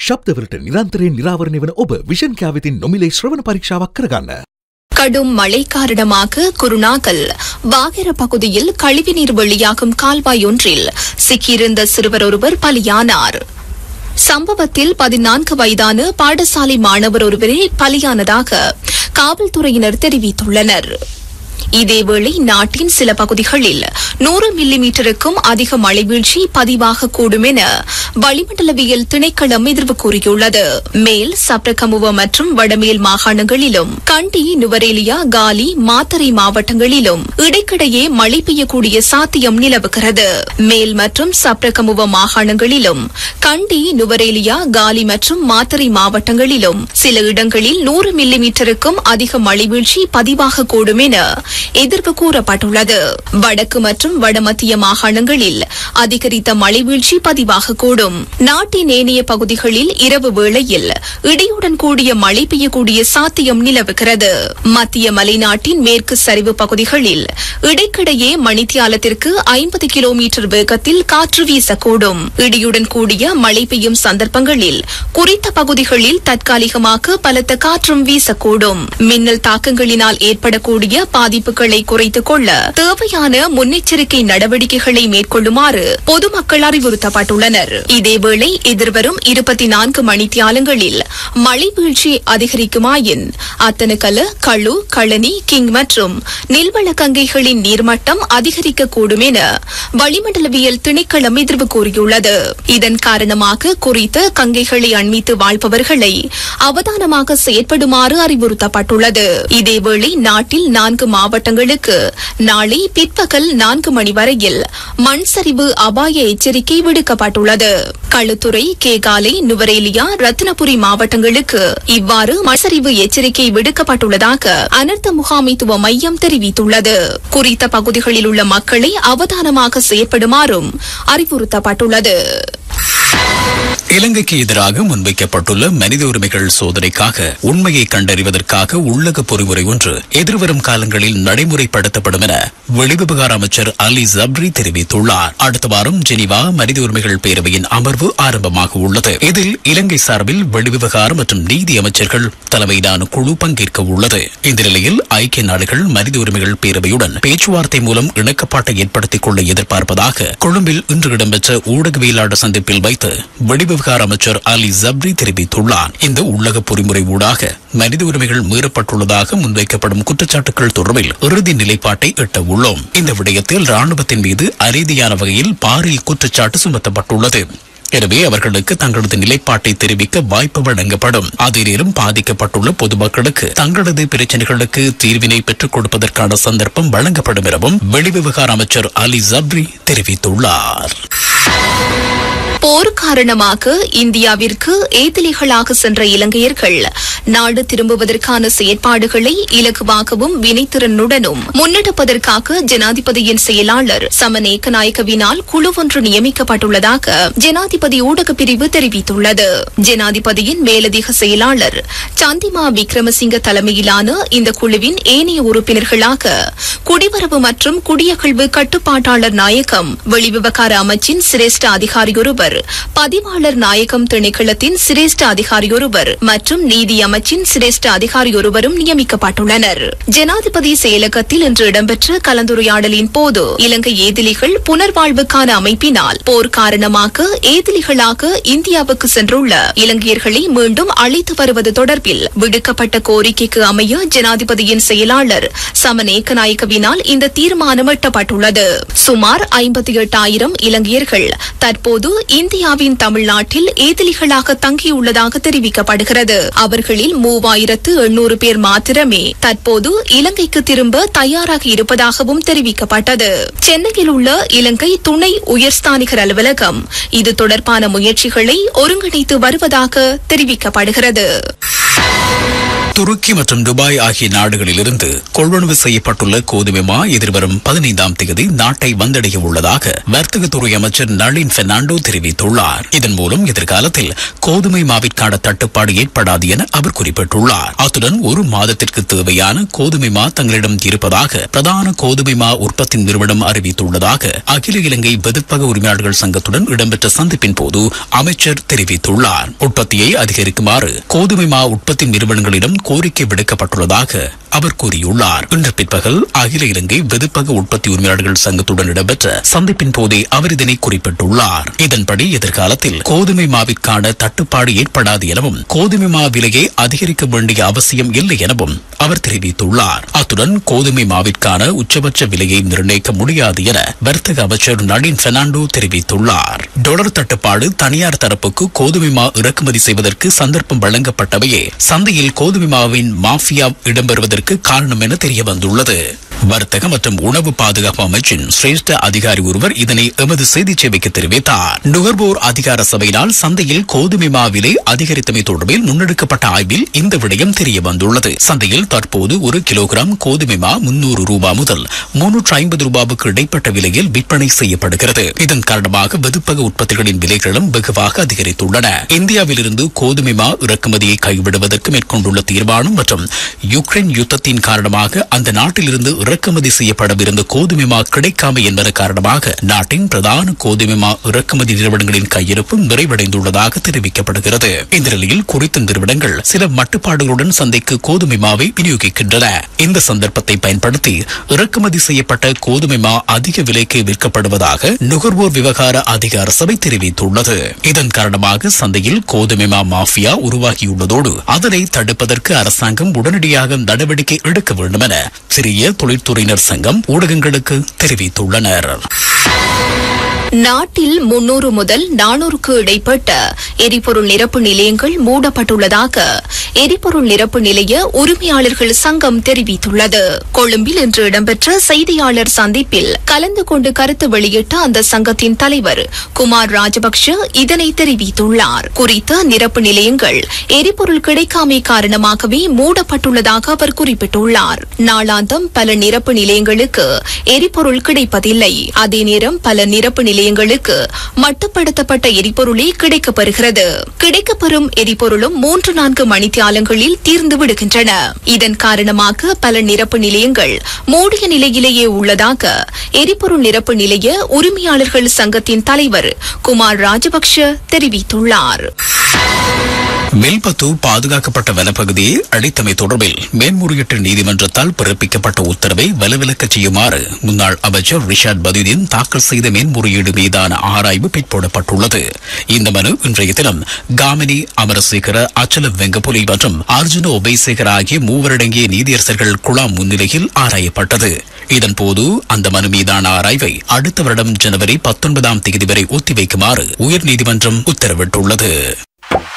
ශබ්දවලට නිරන්තරයෙන් නිරාවරණය වන ඔබ විෂන් කෑවිතින් නොමිලේ ශ්‍රවණ පරීක්ෂාවක් කරගන්න. கடும் மழை காரணமாக குருணாகல் வாகர பகுதியில் கழிவுநீர் வெளியாகும் கால்வாய் ஒன்றில் சிக்கியிருந்த சிறுவர் ஒருவர் பலியானார் சம்பவத்தில் பதினான்கு வயதான பாடசாலை மாணவர் ஒருவரே பலியானதாக காவல்துறையினர் தெரிவித்துள்ளனர் இதேவேளை நாட்டின் சில பகுதிகளில் நூறு மில்லி மீட்டருக்கும் அதிக மழை வீழ்ச்சி பதிவாகக்கூடும் என வளிமண்டலவியல் திணைக்களம் எதிர்வு கூறியுள்ளது மேல் சப்ரகமுவ மற்றும் வடமேல் மாகாணங்களிலும் கண்டி நுவரேலியா காலி மாத்தறை மாவட்டங்களிலும் இடைக்கிடையே மழை பெய்யக்கூடிய சாத்தியம் நிலவுகிறது மேல் மற்றும் சப்ரகமுவ மாகாணங்களிலும் கண்டி நுவரேலியா காலி மற்றும் மாத்தறை மாவட்டங்களிலும் சில இடங்களில் நூறு மில்லி மீட்டருக்கும் அதிக மழை வீழ்ச்சி பதிவாகக்கூடும் என எதிர்ப்பு கூறப்பட்டுள்ளது வடக்கு மற்றும் வடமத்திய மாகாணங்களில் அதிகரித்த மழை வீழ்ச்சி பதிவாகக்கூடும் நாட்டின் ஏனைய பகுதிகளில் இரவு வேளையில் இடியுடன் கூடிய மழை பெய்யக்கூடிய சாத்தியம் நிலவுகிறது மத்திய மலைநாட்டின் மேற்கு சரிவு பகுதிகளில் இடைக்கிடையே மணித்தியாலத்திற்கு ஐம்பது கிலோமீட்டர் வேகத்தில் காற்று வீசக்கூடும் இடியுடன் கூடிய மழை பெய்யும் சந்தர்ப்பங்களில் குறித்த பகுதிகளில் தற்காலிகமாக பலத்த காற்றும் வீசக்கூடும் மின்னல் தாக்கங்களினால் ஏற்படக்கூடிய பாதிப்புகளை குறைத்துக் கொள்ள தேவையான முன்னெச்சரிக்கை நடவடிக்கைகளை மேற்கொள்ளுமாறு பொதுமக்கள் அறிவுறுத்தப்பட்டுள்ளனர் இதேவேளை எதிர்வரும் இருபத்தி நான்கு மணித்தியாலங்களில் மழை வீழ்ச்சி அதிகரிக்குமாயின் அத்தனக்கல களு களனி கிங் மற்றும் நீர்வள கங்கைகளின் நீர்மட்டம் அதிகரிக்கக்கூடும் என வளிமண்டலவியல் திணைக்களம் எதிர்வு கூறியுள்ளது இதன் காரணமாக குறித்த கங்கைகளை அண்மித்து வாழ்பவர்களை அவதானமாக செயற்படுமாறு அறிவுறுத்தப்பட்டுள்ளது இதேவேளை நாட்டில் நான்கு மாவட்டங்களுக்கு நாளை பிற்பகல் நான்கு மணி வரையில் மண் சரிவு அபாய எச்சரிக்கை விடுக்கப்பட்டுள்ளது களுத்துறை கேகாலை நுவரேலியா ரத்தினபுரி மாவட்டங்களுக்கு இவ்வாறு மண் சரிவு எச்சரிக்கை விடுக்கப்பட்டுள்ளதாக அனர்த்த முகாமைத்துவ மையம் தெரிவித்துள்ளது குறித்த பகுதிகளில் உள்ள மக்களை அவதானமாக செயற்படுமாறும் அறிவுறுத்தப்பட்டுள்ளது இலங்கைக்கு எதிராக முன்வைக்கப்பட்டுள்ள மனித உரிமைகள் சோதனைக்காக உண்மையை கண்டறிவதற்காக உள்ளக பொறிமுறை ஒன்று எதிர்வரும் காலங்களில் நடைமுறைப்படுத்தப்படும் என வெளிவிவகார அமைச்சர் அலி ஜப்ரி தெரிவித்துள்ளார் அடுத்த வாரம் ஜெனீவா மனித உரிமைகள் பேரவையின் அமர்வு ஆரம்பமாக உள்ளது இதில் இலங்கை சார்பில் வெளிவிவகார மற்றும் நீதி அமைச்சர்கள் தலைமையிலான குழு பங்கேற்க உள்ளது இந்த நிலையில் ஐக்கிய நாடுகள் மனித உரிமைகள் பேரவையுடன் பேச்சுவார்த்தை மூலம் இணக்கப்பாட்டை ஏற்படுத்திக் கொள்ள எதிர்பார்ப்பதாக கொழும்பில் இன்று இடம்பெற்ற ஊடகவியலாளர் சந்திப்பில் வைத்து வெளிவிவகார அமைச்சர் அலி ஜப்ரி தெரிவித்துள்ளார் இந்த உள்ளக பொறிமுறை ஊடாக மனித உரிமைகள் மீறப்பட்டுள்ளதாக முன்வைக்கப்படும் குற்றச்சாட்டுகள் தொடர்பில் இறுதி நிலைப்பாட்டை எட்ட உள்ளோம் இந்த விடயத்தில் ராணுவத்தின் மீது அநீதியான வகையில் பாரில் குற்றச்சாட்டு சுமத்தப்பட்டுள்ளது எனவே அவர்களுக்கு தங்களது நிலைப்பாட்டை தெரிவிக்க வாய்ப்பு வழங்கப்படும் அதே நேரம் பாதிக்கப்பட்டுள்ள பொதுமக்களுக்கு தங்களது பிரச்சனைகளுக்கு தீர்வினை பெற்றுக் கொடுப்பதற்கான சந்தர்ப்பம் வழங்கப்படும் எனவும் வெளிவிவகார அமைச்சர் அலி ஜப்ரி தெரிவித்துள்ளார் போர் காரணமாக இந்தியாவிற்கு ஏதிலிகளாக சென்ற இலங்கையர்கள் நாடு திரும்புவதற்கான செயற்பாடுகளை இலகுவாகவும் வினைத்திறனுடனும் முன்னெடுப்பதற்காக ஜனாதிபதியின் செயலாளர் சமநேக்கநாயக்கவினால் குழு ஒன்று நியமிக்கப்பட்டுள்ளதாக ஜனாதிபதி ஊடகப் பிரிவு தெரிவித்துள்ளது ஜனாதிபதியின் மேலதிக செயலாளர் சந்திமா விக்ரமசிங்க தலைமையிலான இந்த குழுவின் ஏனைய உறுப்பினர்களாக குடிவரவு மற்றும் குடியகழ்வு கட்டுப்பாட்டாளர் நாயகம் வெளிவிவகார அமைச்சின் சிரேஷ்ட அதிகாரியொருவர் பதிவாளர் நாயகம் திணைக்களத்தின் சிரேஷ்ட அதிகாரியொருவர் மற்றும் நீதி அமைச்சின் சிரேஷ்ட அதிகாரியொருவரும் நியமிக்கப்பட்டுள்ளனர் ஜனாதிபதி செயலகத்தில் இன்று இடம்பெற்ற கலந்துரையாடலின் போது இலங்கை ஏதிலிகள் புனர்வாழ்வுக்கான அமைப்பினால் போர் காரணமாக ஏதிலிகளாக இந்தியாவுக்கு சென்றுள்ள இலங்கையர்களை மீண்டும் அழைத்து வருவது தொடர்பில் விடுக்கப்பட்ட கோரிக்கைக்கு அமைய ஜனாதிபதியின் செயலாளர் சமநேக்கநாயக்கவினால் இந்த தீர்மானம் எட்டப்பட்டுள்ளது சுமார் ஐம்பத்தி எட்டாயிரம் இலங்கையர்கள் தற்போது இந்தியாவின் தமிழ்நாட்டில் ஏதிலிகளாக தங்கியுள்ளதாக தெரிவிக்கப்படுகிறது அவர்களில் மூவாயிரத்து எண்ணூறு பேர் மாத்திரமே தற்போது இலங்கைக்கு திரும்ப தயாராக இருப்பதாகவும் தெரிவிக்கப்பட்டது சென்னையில் உள்ள இலங்கை துணை உயர்ஸ்தானிகர் அலுவலகம் இது தொடர்பான முயற்சிகளை ஒருங்கிணைத்து வருவதாக தெரிவிக்கப்படுகிறது துருக்கி மற்றும் துபாய் ஆகிய நாடுகளிலிருந்து கொள்வனவு செய்யப்பட்டுள்ள கோதுமை மா எதிர்வரும் பதினைந்தாம் தேதி நாட்டை வந்தடைய உள்ளதாக வர்த்தகத்துறை அமைச்சர் நளின் பெர்னாண்டோ தெரிவித்துள்ளார் இதன் மூலம் எதிர்காலத்தில் கோதுமை மாவிற்கான தட்டுப்பாடு ஏற்படாது என அவர் குறிப்பிட்டுள்ளார் அத்துடன் ஒரு மாதத்திற்கு தேவையான கோதுமை மா தங்களிடம் இருப்பதாக பிரதான கோதுமை மா உற்பத்தி நிறுவனம் அறிவித்துள்ளதாக அகில இலங்கை வெதுப்பக உரிமையாளர்கள் சங்கத்துடன் இடம்பெற்ற சந்திப்பின் போது அமைச்சர் தெரிவித்துள்ளார் உற்பத்தியை அதிகரிக்குமாறு கோதுமை மா உற்பத்தி நிறுவனங்களிடம் கோரிக்கை விடுக்கப்பட்டுள்ளதாக அவர் கூறியுள்ளார் இன்று பிற்பகல் அகில இலங்கை வெதுப்பக உற்பத்தி உரிமையாளர்கள் சங்கத்துடன் இடம்பெற்ற சந்திப்பின் போதே அவர் இதனை குறிப்பிட்டுள்ளார் இதன்படி எதிர்காலத்தில் கோதுமை மாவிற்கான தட்டுப்பாடு ஏற்படாது எனவும் கோதுமை மா விலையை அதிகரிக்க வேண்டிய அவசியம் இல்லை எனவும் அவர் தெரிவித்துள்ளார் அத்துடன் கோதுமை மாவிற்கான உச்சபட்ச விலையை நிர்ணயிக்க முடியாது என வர்த்தக அமைச்சர் நளின் பெர்னாண்டோ தெரிவித்துள்ளார் டொலர் தட்டுப்பாடு தனியார் தரப்புக்கு கோதுமை மா இறக்குமதி செய்வதற்கு சந்தர்ப்பம் வழங்கப்பட்டவையே சந்தையில் கோதுமை மாவின் மாஃபியா இடம்பெறுவதற்கு காரணம் என தெரிய வந்துள்ளது வர்த்தக மற்றும் உணவு பாதுகாப்பு அமைச்சின் சிரேஷ்ட அதிகாரி ஒருவர் இதனை எமது செய்தி சேவைக்கு தெரிவித்தார் நுகர்வோர் அதிகார சபையினால் சந்தையில் கோதுமை மா விலை அதிகரித்தமை தொடர்பில் முன்னெடுக்கப்பட்ட ஆய்வில் இந்த விடயம் தெரிய வந்துள்ளது சந்தையில் தற்போது ஒரு கிலோகிராம் கோதுமை மா முன்னூறு ரூபாய் முதல் முன்னூற்று ஐம்பது ரூபாவுக்கு இடைப்பட்ட விலையில் விற்பனை செய்யப்படுகிறது இதன் காரணமாக வெதுப்பக உற்பத்திகளின் விலைகளும் வெகுவாக அதிகரித்துள்ளன இந்தியாவிலிருந்து கோதுமை மா இறக்குமதியை கைவிடுவதற்கு மேற்கொண்டுள்ள தீர்மானம் மற்றும் யுக்ரைன் யுத்தத்தின் காரணமாக அந்த நாட்டிலிருந்து இறக்குமதி செய்யப்படவிருந்த கோதுமை மா கிடைக்காமை என்பது காரணமாக நாட்டின் பிரதான கோதுமை மா இறக்குமதி நிறுவனங்களின் கையிருப்பு நிறைவடைந்துள்ளதாக தெரிவிக்கப்படுகிறது இந்த நிலையில் குறித்த நிறுவனங்கள் சில மட்டுப்பாடுகளுடன் சந்தைக்கு கோதுமை மாவை விநியோகிக்கின்றன இந்த சந்தர்ப்பத்தை பயன்படுத்தி இறக்குமதி செய்யப்பட்ட கோதுமை மா அதிக விலைக்கு விற்கப்படுவதாக நுகர்வோர் விவகார அதிகார சபை தெரிவித்துள்ளது இதன் காரணமாக சந்தையில் கோதுமை மா மாஃபியா உருவாகியுள்ளதோடு அதனை தடுப்பதற்கு அரசாங்கம் உடனடியாக நடவடிக்கை எடுக்க வேண்டும் என சிறிய தொழிற்துறையினர் சங்கம் ஊடகங்களுக்கு தெரிவித்துள்ளனர் நாட்டில் முன்னூறு முதல் நானூறுக்கு இடைப்பட்ட எரிபொருள் நிரப்பு நிலையங்கள் மூடப்பட்டுள்ளதாக எரிபொருள் நிரப்பு நிலைய உரிமையாளர்கள் சங்கம் தெரிவித்துள்ளது கொழும்பில் இன்று இடம்பெற்ற செய்தியாளர் சந்திப்பில் கலந்து கொண்டு கருத்து வெளியிட்ட அந்த சங்கத்தின் தலைவர் குமார் ராஜபக்ஷ இதனை தெரிவித்துள்ளார் குறித்த நிரப்பு நிலையங்கள் எரிபொருள் கிடைக்காமை காரணமாகவே மூடப்பட்டுள்ளதாக அவர் குறிப்பிட்டுள்ளார் நாளாந்தம் பல நிரப்பு நிலையங்களுக்கு எரிபொருள் கிடைப்பதில்லை அதே நேரம் பல நிரப்பு நிலையங்களுக்கு மட்டுப்படுத்தப்பட்ட எரிபொருளே கிடைக்கப்பெறுகிறது கிடைக்கப்பெறும் எரிபொருளும் மூன்று நான்கு மணித்தியாலங்களில் தீர்ந்து விடுகின்றன இதன் காரணமாக பல நிரப்பு நிலையங்கள் மூடிய நிலையிலேயே உள்ளதாக எரிபொருள் நிரப்பு நிலைய உரிமையாளர்கள் சங்கத்தின் தலைவர் குமார் ராஜபக்ஷ தெரிவித்துள்ளார் மெல்பத்து பாதுகாக்கப்பட்ட வனப்பகுதியை அழித்தமை தொடர்பில் மேன்முறையீட்டு நீதிமன்றத்தால் பிறப்பிக்கப்பட்ட உத்தரவை வலுவிலக்கச் செய்யுமாறு முன்னாள் அமைச்சர் ரிஷாட் பதுதீன் தாக்கல் செய்த மேன்முறையீடு மீதான ஆராய்வு பிற்போடப்பட்டுள்ளது இந்த மனு இன்றைய தினம் காமினி அமரசேகர அச்சல வெங்கப்புலி மற்றும் அர்ஜுன உபயசேகர் ஆகிய மூவரடங்கிய நீதியரசர்கள் குழாம் முன்னிலையில் ஆராயப்பட்டது இதன்போது அந்த மனு மீதான ஆராய்வை அடுத்த வருடம் ஜனவரி பத்தொன்பதாம் தேதி வரை ஒத்திவைக்குமாறு உயர்நீதிமன்றம் உத்தரவிட்டுள்ளது